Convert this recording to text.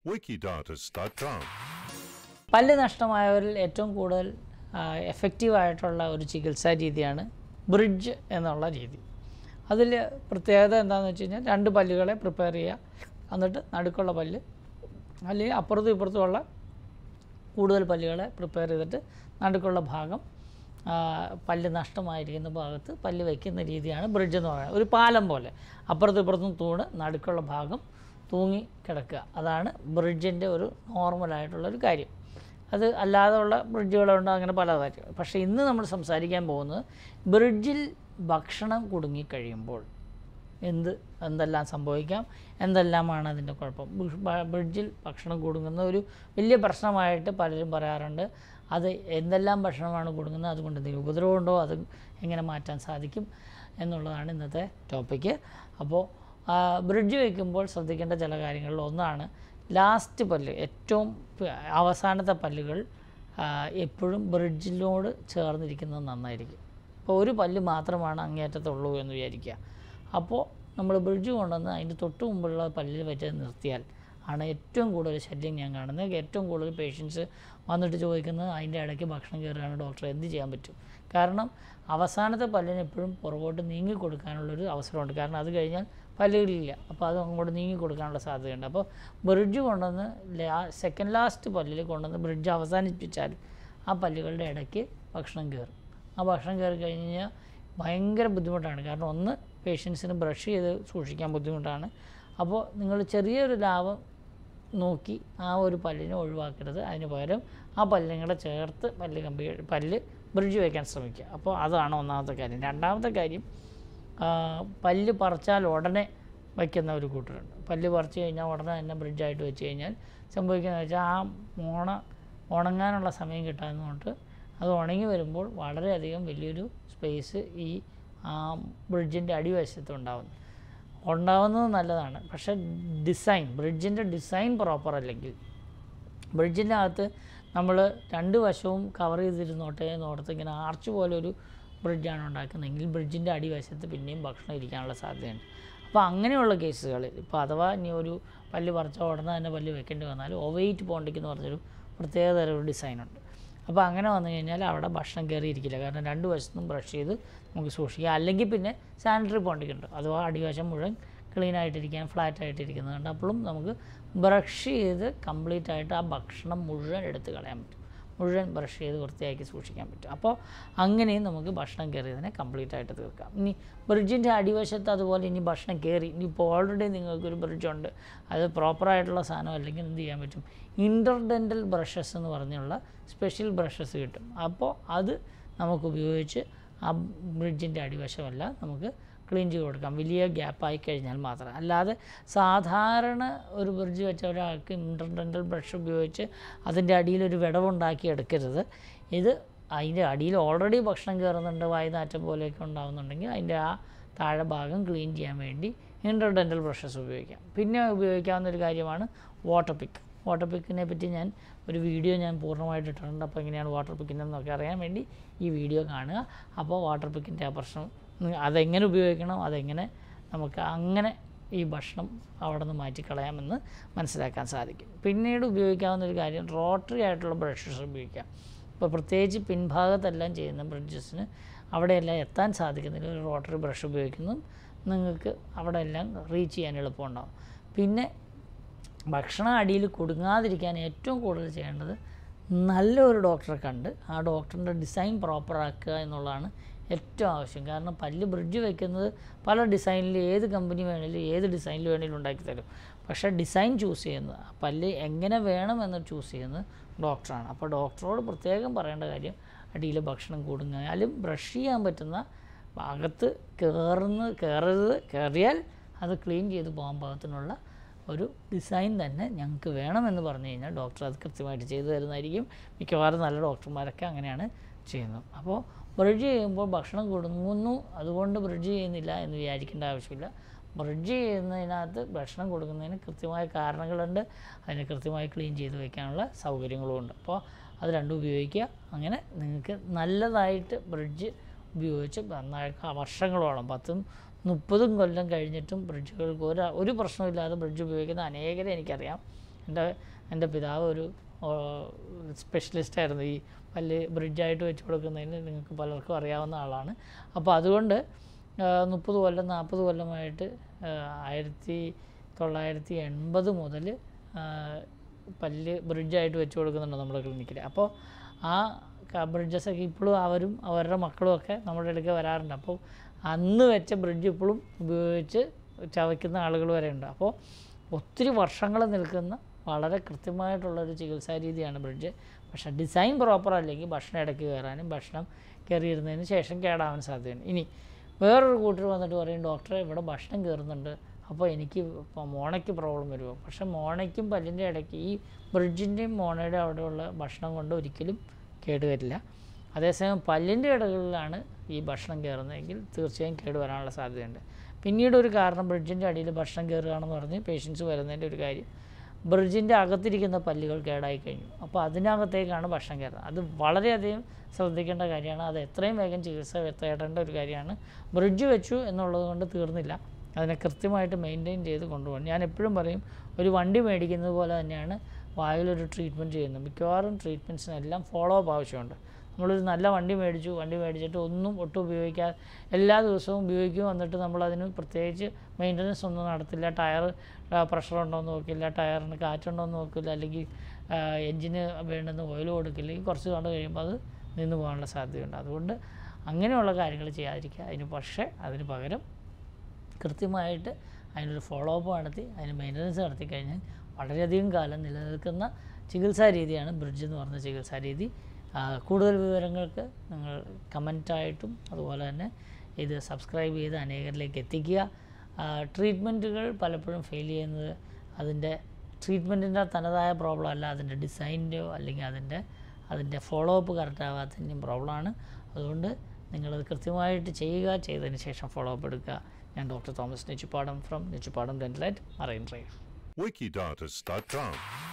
wikidata.com. പല്ല് നഷ്ടമായവരിൽ ഏറ്റവും കൂടുതൽ എഫക്റ്റീവ് ആയിട്ടുള്ള ഒരു ചികിത്സാ രീതിയാണ് ബ്രിഡ്ജ് എന്നുള്ള രീതി അതിൽ പ്രത്യേകത എന്താണെന്ന് വെച്ച് കഴിഞ്ഞാൽ രണ്ട് പല്ലുകളെ പ്രിപ്പയർ ചെയ്യുക എന്നിട്ട് നടുക്കുള്ള പല്ല് അല്ലെങ്കിൽ അപ്പുറത്തും ഇപ്പുറത്തുമുള്ള കൂടുതൽ പല്ലുകളെ പ്രിപ്പയർ ചെയ്തിട്ട് നടുക്കുള്ള ഭാഗം ആ, പല്ല് നഷ്ടമായിരിക്കുന്ന ഭാഗത്ത് പല്ല് വയ്ക്കുന്ന രീതിയാണ് ബ്രിഡ്ജ് എന്ന് പറയുന്നത് ഒരു പാലം പോലെ അപ്പുറത്തും ഇപ്പുറത്തും തൂണ് നടുക്കുള്ള ഭാഗം തൂങ്ങി കിടക്കുക അതാണ് ബ്രിഡ്ജിൻ്റെ ഒരു നോർമലായിട്ടുള്ള ഒരു കാര്യം അത് അല്ലാതെയുള്ള ബ്രിഡ്ജുകളുണ്ട് അങ്ങനെ പല കാര്യങ്ങൾ പക്ഷേ ഇന്ന് നമ്മൾ സംസാരിക്കാൻ പോകുന്നത് ബ്രിഡ്ജിൽ ഭക്ഷണം കുടുങ്ങിക്കഴിയുമ്പോൾ എന്ത് എന്തെല്ലാം സംഭവിക്കാം എന്തെല്ലാമാണ് അതിൻ്റെ കുഴപ്പം ബ്- ബ- ബ്രിഡ്ജിൽ ഭക്ഷണം കുടുങ്ങുന്ന ഒരു വലിയ പ്രശ്നമായിട്ട് പലരും പറയാറുണ്ട് അത് എന്തെല്ലാം ഭക്ഷണമാണ് കുടുങ്ങുന്നത് അതുകൊണ്ട് എന്തെങ്കിലും ഉപദ്രവമുണ്ടോ അത് എങ്ങനെ മാറ്റാൻ സാധിക്കും എന്നുള്ളതാണ് ഇന്നത്തെ ടോപ്പിക്ക് അപ്പോൾ ബ്രിഡ്ജ് വയ്ക്കുമ്പോൾ ശ്രദ്ധിക്കേണ്ട ചില കാര്യങ്ങളിൽ ഒന്നാണ് ലാസ്റ്റ് പല്ല് ഏറ്റവും പ- അവസാനത്തെ പല്ലുകൾ ആ, എപ്പോഴും ബ്രിഡ്ജിനോട് ചേർന്നിരിക്കുന്നത് നന്നായിരിക്കും അപ്പോൾ ഒരു പല്ല് മാത്രമാണ് അങ്ങേയറ്റത്തുള്ളൂ എന്ന് വിചാരിക്കുക അപ്പോൾ നമ്മൾ ബ്രിഡ്ജ് കൊണ്ടുവന്ന് അതിൻ്റെ തൊട്ട് മുമ്പുള്ള പല്ലിൽ വെച്ച് നിർത്തിയാൽ ആണ് ഏറ്റവും കൂടുതൽ ശല്യം ഞാൻ കാണുന്നത് ഏറ്റവും കൂടുതൽ പേഷ്യൻസ് വന്നിട്ട് ചോദിക്കുന്നത് അതിൻ്റെ ഇടയ്ക്ക് ഭക്ഷണം കയറുകയാണ് ഡോക്ടർ എന്ത് ചെയ്യാൻ പറ്റും കാരണം അവസാനത്തെ പല്ലിന് എപ്പോഴും പുറകോട്ട് നീങ്ങി കൊടുക്കാനുള്ളൊരു അവസരമുണ്ട് കാരണം അത് കഴിഞ്ഞാൽ പല്ലുകളില്ല അപ്പോൾ അത് അങ്ങോട്ട് നീങ്ങി കൊടുക്കാനുള്ള സാധ്യതയുണ്ട് അപ്പോൾ ബ്രിഡ്ജ് കൊണ്ടുവന്ന് ലാ സെക്കൻഡ് ലാസ്റ്റ് പല്ലിൽ കൊണ്ടുവന്ന് ബ്രിഡ്ജ് അവസാനിപ്പിച്ചാൽ ആ പല്ലുകളുടെ ഇടയ്ക്ക് ഭക്ഷണം കയറും ആ ഭക്ഷണം കയറി കഴിഞ്ഞ് കഴിഞ്ഞാൽ ഭയങ്കര ബുദ്ധിമുട്ടാണ് കാരണം ഒന്ന് പേഷ്യൻസിന് ബ്രഷ് ചെയ്ത് സൂക്ഷിക്കാൻ ബുദ്ധിമുട്ടാണ് അപ്പോൾ നിങ്ങൾ ചെറിയൊരു ലാഭം നോക്കി ആ ഒരു പല്ലിനെ ഒഴിവാക്കരുത് അതിന് പകരം ആ പല്ലിനും കൂടെ ചേർത്ത് പല്ല് കമ്പി പല്ല് ബ്രിഡ്ജ് വയ്ക്കാൻ ശ്രമിക്കുക അപ്പോൾ അതാണ് ഒന്നാമത്തെ കാര്യം രണ്ടാമത്തെ കാര്യം ആ, പല്ല് പറിച്ചാൽ ഉടനെ വയ്ക്കുന്ന ഒരു കൂട്ടരുണ്ട് പല്ല് പറിച്ച് കഴിഞ്ഞാൽ ഉടനെ തന്നെ ബ്രിഡ്ജായിട്ട് വെച്ച് കഴിഞ്ഞാൽ സംഭവിക്കുന്നത് വെച്ചാൽ ആ മോണ ഉണങ്ങാനുള്ള സമയം കിട്ടാത്തതുകൊണ്ട് അത് ഉണങ്ങി വരുമ്പോൾ വളരെയധികം വലിയൊരു സ്പേസ് ഈ ആ ബ്രിഡ്ജിൻ്റെ അടിവശത്ത് ഉണ്ടാകുന്നു ഉണ്ടാവുന്നത് നല്ലതാണ് പക്ഷേ ഡിസൈൻ ബ്രിഡ്ജിൻ്റെ ഡിസൈൻ പ്രോപ്പർ അല്ലെങ്കിൽ ബ്രിഡ്ജിൻ്റെ അകത്ത് നമ്മൾ രണ്ട് വശവും കവർ ചെയ്തിരുന്നോട്ടെ എന്നോർത്ത് ഇങ്ങനെ ആർച്ച് പോലെ ഒരു ബ്രിഡ്ജാണ് ഉണ്ടാക്കുന്നതെങ്കിൽ ബ്രിഡ്ജിൻ്റെ അടിവശത്ത് പിന്നെയും ഭക്ഷണം ഇരിക്കാനുള്ള സാധ്യതയുണ്ട് അപ്പോൾ അങ്ങനെയുള്ള കേസുകളിൽ ഇപ്പോൾ അഥവാ ഇനി ഒരു പല്ല് പറിച്ച ഉടനെ തന്നെ പല്ല് വെക്കേണ്ടി വന്നാൽ ഓവൈറ്റ് പോണ്ടിക്ക് എന്ന് പറഞ്ഞൊരു പ്രത്യേക തരം ഒരു ഡിസൈനുണ്ട് അപ്പോൾ അങ്ങനെ വന്നു കഴിഞ്ഞാൽ അവിടെ ഭക്ഷണം കയറിയിരിക്കില്ല കാരണം രണ്ട് വശത്തും ബ്രഷ് ചെയ്ത് നമുക്ക് സൂക്ഷിക്കാം അല്ലെങ്കിൽ പിന്നെ സാനിറ്ററി പോണ്ടിക്ക് ഉണ്ട് അഥവാ അടിവശം മുഴുവൻ ക്ലീൻ ആയിട്ടിരിക്കാൻ ഫ്ലാറ്റ് ആയിട്ടിരിക്കുന്നുണ്ട് അപ്പോഴും നമുക്ക് ബ്രഷ് ചെയ്ത് കംപ്ലീറ്റ് ആയിട്ട് ആ ഭക്ഷണം മുഴുവൻ എടുത്ത് കളയാൻ പറ്റും മുഴുവൻ ബ്രഷ് ചെയ്ത് വൃത്തിയാക്കി സൂക്ഷിക്കാൻ പറ്റും അപ്പോൾ അങ്ങനെയും നമുക്ക് ഭക്ഷണം കയറിയതിനെ കംപ്ലീറ്റ് ആയിട്ട് തീർക്കാം ഇനി ബ്രിഡ്ജിൻ്റെ അടിവശത്ത് അതുപോലെ ഇനി ഭക്ഷണം കയറി ഇനിയിപ്പോൾ ഓൾറെഡി നിങ്ങൾക്കൊരു ബ്രിഡ്ജുണ്ട് അത് പ്രോപ്പറായിട്ടുള്ള സാധനം അല്ലെങ്കിൽ എന്ത് ചെയ്യാൻ പറ്റും ഇൻ്റർഡെൻ്റൽ ബ്രഷസ് എന്ന് പറഞ്ഞുള്ള സ്പെഷ്യൽ ബ്രഷസ് കിട്ടും അപ്പോൾ അത് നമുക്ക് ഉപയോഗിച്ച് ആ ബ്രിഡ്ജിൻ്റെ അടിവശമെല്ലാം നമുക്ക് ക്ലീൻ ചെയ്ത് കൊടുക്കാം വലിയ ഗ്യാപ്പായി കഴിഞ്ഞാൽ മാത്രം അല്ലാതെ സാധാരണ ഒരു ബ്രിഡ്ജ് വെച്ച ഒരാൾക്ക് ഇൻ്റർഡെൻ്റൽ ബ്രഷ് ഉപയോഗിച്ച് അതിൻ്റെ അടിയിൽ ഒരു വിടവുണ്ടാക്കി എടുക്കരുത് ഇത് അതിൻ്റെ അടിയിൽ ഓൾറെഡി ഭക്ഷണം കയറുന്നുണ്ട് വായുനാറ്റം പോലെയൊക്കെ ഉണ്ടാകുന്നുണ്ടെങ്കിൽ അതിൻ്റെ ആ താഴെ ഭാഗം ക്ലീൻ ചെയ്യാൻ വേണ്ടി ഇൻ്റർഡെൻ്റൽ ബ്രഷസ് ഉപയോഗിക്കാം പിന്നെ ഉപയോഗിക്കാവുന്ന ഒരു കാര്യമാണ് വാട്ടർ പിക്ക് വാട്ടർ പിക്കിനെ പറ്റി ഞാൻ ഒരു വീഡിയോ ഞാൻ പൂർണ്ണമായിട്ട് ഇട്ടിട്ടുണ്ട് അപ്പോൾ എങ്ങനെയാണ് വാട്ടർ പിക്കിനെന്നൊക്കെ അറിയാൻ വേണ്ടി ഈ വീഡിയോ കാണുക അപ്പോൾ വാട്ടർ പിക്കിൻ്റെ ആ പ്രശ്നം ഉം, അതെങ്ങനെ ഉപയോഗിക്കണം അതെങ്ങനെ നമുക്ക് അങ്ങനെ ഈ ഭക്ഷണം അവിടെ നിന്ന് മാറ്റിക്കളയാമെന്ന് മനസ്സിലാക്കാൻ സാധിക്കും പിന്നീട് ഉപയോഗിക്കാവുന്ന ഒരു കാര്യം റോട്ടറി ആയിട്ടുള്ള ബ്രഷസ് ഉപയോഗിക്കാം ഇപ്പോൾ പ്രത്യേകിച്ച് പിൻഭാഗത്തെല്ലാം ചെയ്യുന്ന ബ്രിഡ്ജസിന് അവിടെയെല്ലാം എത്താൻ സാധിക്കുന്നില്ല ഒരു റോട്ടറി ബ്രഷ് ഉപയോഗിക്കുന്നു നിങ്ങൾക്ക് അവിടെ എല്ലാം റീച്ച് ചെയ്യാൻ എളുപ്പമുണ്ടാകും പിന്നെ ഭക്ഷണം അടിയിൽ കുടുങ്ങാതിരിക്കാൻ ഏറ്റവും കൂടുതൽ ചെയ്യേണ്ടത് നല്ലൊരു ഡോക്ടറെ കണ്ട് ആ ഡോക്ടറിൻ്റെ ഡിസൈൻ പ്രോപ്പറാക്കുക എന്നുള്ളതാണ് ഏറ്റവും ആവശ്യം കാരണം പല്ല് ബ്രിഡ്ജ് വെക്കുന്നത് പല ഡിസൈനിൽ ഏത് കമ്പനി വേണേലും ഏത് ഡിസൈനിൽ വേണേലും ഉണ്ടാക്കി തരും പക്ഷേ ഡിസൈൻ ചൂസ് ചെയ്യുന്നത് ആ പല്ല് എങ്ങനെ വേണമെന്ന് ചൂസ് ചെയ്യുന്നത് ഡോക്ടറാണ് അപ്പോൾ ഡോക്ടറോട് പ്രത്യേകം പറയേണ്ട കാര്യം അടിയിൽ ഭക്ഷണം കൂടുങ്ങാലും ബ്രഷ് ചെയ്യാൻ പറ്റുന്ന ഭാഗത്ത് കയറുന്ന കയറരുത് കയറിയാൽ അത് ക്ലീൻ ചെയ്ത് പോകാൻ പാകത്തിനുള്ള ഒരു ഡിസൈൻ തന്നെ ഞങ്ങൾക്ക് വേണമെന്ന് പറഞ്ഞു കഴിഞ്ഞാൽ ഡോക്ടർ അത് കൃത്യമായിട്ട് ചെയ്തു തരുന്നതായിരിക്കും മിക്കവാറും നല്ല ഡോക്ടർമാരൊക്കെ അങ്ങനെയാണ് ചെയ്യുന്നത് അപ്പോൾ ബ്രിഡ്ജ് ചെയ്യുമ്പോൾ ഭക്ഷണം കൊടുങ്ങുന്നു അതുകൊണ്ട് ബ്രിഡ്ജ് ചെയ്യുന്നില്ല എന്ന് വിചാരിക്കേണ്ട ആവശ്യമില്ല ബ്രിഡ്ജ് ചെയ്യുന്നതിനകത്ത് ഭക്ഷണം കൊടുക്കുന്നതിന് കൃത്യമായ കാരണങ്ങളുണ്ട് അതിനെ കൃത്യമായി ക്ലീൻ ചെയ്ത് വയ്ക്കാനുള്ള സൗകര്യങ്ങളും ഉണ്ട് അപ്പോൾ അത് രണ്ടും ഉപയോഗിക്കുക അങ്ങനെ നിങ്ങൾക്ക് നല്ലതായിട്ട് ബ്രിഡ്ജ് ഉപയോഗിച്ച് നന്നായി വർഷങ്ങളോളം പത്തും മുപ്പതും കൊല്ലം കഴിഞ്ഞിട്ടും ബ്രിഡ്ജുകൾക്ക് ഒരു ഒരു പ്രശ്നമില്ലാതെ ബ്രിഡ്ജ് ഉപയോഗിക്കുന്ന അനേകരെ എനിക്കറിയാം എൻ്റെ എൻ്റെ പിതാവ് ഒരു സ്പെഷ്യലിസ്റ്റ് ആയിരുന്നു ഈ പല്ല് ബ്രിഡ്ജായിട്ട് വെച്ച് കൊടുക്കുന്നതിന് നിങ്ങൾക്ക് പലർക്കും അറിയാവുന്ന ആളാണ് അപ്പോൾ അതുകൊണ്ട് മുപ്പത് കൊല്ലം നാൽപ്പത് കൊല്ലമായിട്ട് ആ, ആയിരത്തി തൊള്ളായിരത്തി എൺപത് മുതൽ പല്ല് ബ്രിഡ്ജായിട്ട് വെച്ച് കൊടുക്കുന്നുണ്ട് നമ്മുടെ ക്ലിനിക്കിൽ അപ്പോൾ ആ ബ്രിഡ്ജസൊക്കെ ഇപ്പോഴും അവരും അവരുടെ മക്കളും ഒക്കെ നമ്മുടെ അടുക്ക വരാറുണ്ട് അപ്പോൾ അന്ന് വെച്ച ബ്രിഡ്ജ് ഇപ്പോഴും ഉപയോഗിച്ച് ചവയ്ക്കുന്ന ആളുകൾ വരെ ഉണ്ട് അപ്പോൾ ഒത്തിരി വർഷങ്ങൾ നിൽക്കുന്ന വളരെ കൃത്യമായിട്ടുള്ളൊരു ചികിത്സാ രീതിയാണ് ബ്രിഡ്ജ് പക്ഷേ ഡിസൈൻ പ്രോപ്പർ അല്ലെങ്കിൽ ഭക്ഷണം ഇടയ്ക്ക് കയറാനും ഭക്ഷണം കയറിയിരുന്നതിന് ശേഷം കേടാവാൻ സാധ്യതയുണ്ട് ഇനി വേറൊരു കൂട്ടർ വന്നിട്ട് പറയും ഡോക്ടറെ ഇവിടെ ഭക്ഷണം കയറുന്നുണ്ട് അപ്പോൾ എനിക്ക് ഇപ്പോൾ മോണയ്ക്ക് പ്രോബ്ലം വരുമോ പക്ഷേ മോണയ്ക്കും പല്ലിൻ്റെ ഇടയ്ക്ക് ഈ ബ്രിഡ്ജിൻ്റെയും മോണയുടെ അവിടെയുള്ള ഭക്ഷണം കൊണ്ട് ഒരിക്കലും കേടുവരില്ല അതേസമയം പല്ലിൻ്റെ ഇടകളിലാണ് ഈ ഭക്ഷണം കയറുന്നതെങ്കിൽ തീർച്ചയായും കേട് വരാനുള്ള സാധ്യതയുണ്ട് പിന്നീട് ഒരു കാരണം ബ്രിഡ്ജിൻ്റെ അടിയിൽ ഭക്ഷണം കയറുകയാണെന്ന് പറഞ്ഞ് പേഷ്യൻസ് വരുന്നതിൻ്റെ ഒരു കാര്യം ബ്രിഡ്ജിൻ്റെ അകത്തിരിക്കുന്ന പല്ലുകൾ കേടായി കഴിഞ്ഞു അപ്പോൾ അതിനകത്തേക്കാണ് ഭക്ഷണം കയറുന്നത് അത് വളരെയധികം ശ്രദ്ധിക്കേണ്ട കാര്യമാണ് അത് എത്രയും വേഗം ചികിത്സ തേടേണ്ട ഒരു കാര്യമാണ് ബ്രിഡ്ജ് വെച്ചു എന്നുള്ളത് കൊണ്ട് തീർന്നില്ല അതിനെ കൃത്യമായിട്ട് മെയിൻറ്റെയിൻ ചെയ്ത് കൊണ്ടുപോകണം ഞാൻ എപ്പോഴും പറയും ഒരു വണ്ടി മേടിക്കുന്നത് പോലെ തന്നെയാണ് വായിലൊരു ട്രീറ്റ്മെൻറ്റ് ചെയ്യുന്നത് മിക്കവാറും ട്രീറ്റ്മെൻറ്റ്സിനെല്ലാം ഫോളോ അപ്പ് ആവശ്യമുണ്ട് നമ്മളൊരു നല്ല വണ്ടി മേടിച്ചു വണ്ടി മേടിച്ചിട്ട് ഒന്നും ഒട്ടും ഉപയോഗിക്കാതെ എല്ലാ ദിവസവും ഉപയോഗിക്കും വന്നിട്ട് നമ്മളതിന് പ്രത്യേകിച്ച് മെയിൻ്റനൻസ് ഒന്നും നടത്തില്ല ടയർ പ്രഷർ ഉണ്ടോ എന്ന് നോക്കില്ല ടയറിന് കാറ്റുണ്ടോ എന്ന് നോക്കില്ല അല്ലെങ്കിൽ എൻജിന് വേണ്ടുന്ന ഓയിൽ കൊടുക്കില്ല ഈ കുറച്ച് നാൾ കഴിയുമ്പോൾ അത് നിന്ന് പോകാനുള്ള സാധ്യതയുണ്ട് അതുകൊണ്ട് അങ്ങനെയുള്ള കാര്യങ്ങൾ ചെയ്യാതിരിക്കുക അതിന് പക്ഷേ അതിന് പകരം കൃത്യമായിട്ട് അതിനൊരു ഫോളോ അപ്പ് നടത്തി അതിന് മെയിൻ്റനൻസ് നടത്തി കഴിഞ്ഞാൽ വളരെയധികം കാലം നിലനിൽക്കുന്ന ചികിത്സാ രീതിയാണ് ബ്രിഡ്ജ് എന്ന് പറഞ്ഞ ചികിത്സാ രീതി ആ, കൂടുതൽ വിവരങ്ങൾക്ക് നിങ്ങൾ കമൻറ്റായിട്ടും അതുപോലെ തന്നെ ഇത് സബ്സ്ക്രൈബ് ചെയ്ത് അനേകരിലേക്ക് എത്തിക്കുക ട്രീറ്റ്മെൻറ്റുകൾ പലപ്പോഴും ഫെയിൽ ചെയ്യുന്നത് അതിൻ്റെ ട്രീറ്റ്മെൻറ്റിൻ്റെ തനതായ പ്രോബ്ലം അല്ല അതിൻ്റെ ഡിസൈൻ്റെയോ അല്ലെങ്കിൽ അതിൻ്റെ അതിൻ്റെ ഫോളോ അപ്പ് കറക്റ്റ് ആവാത്തതിൻ്റെയും പ്രോബ്ലമാണ് അതുകൊണ്ട് നിങ്ങളത് കൃത്യമായിട്ട് ചെയ്യുക ചെയ്തതിന് ശേഷം ഫോളോ അപ്പ് എടുക്കുക ഞാൻ doctor Thomas Nechupadam from Nechupadam Dentalight Marine Drive Wikidata.com.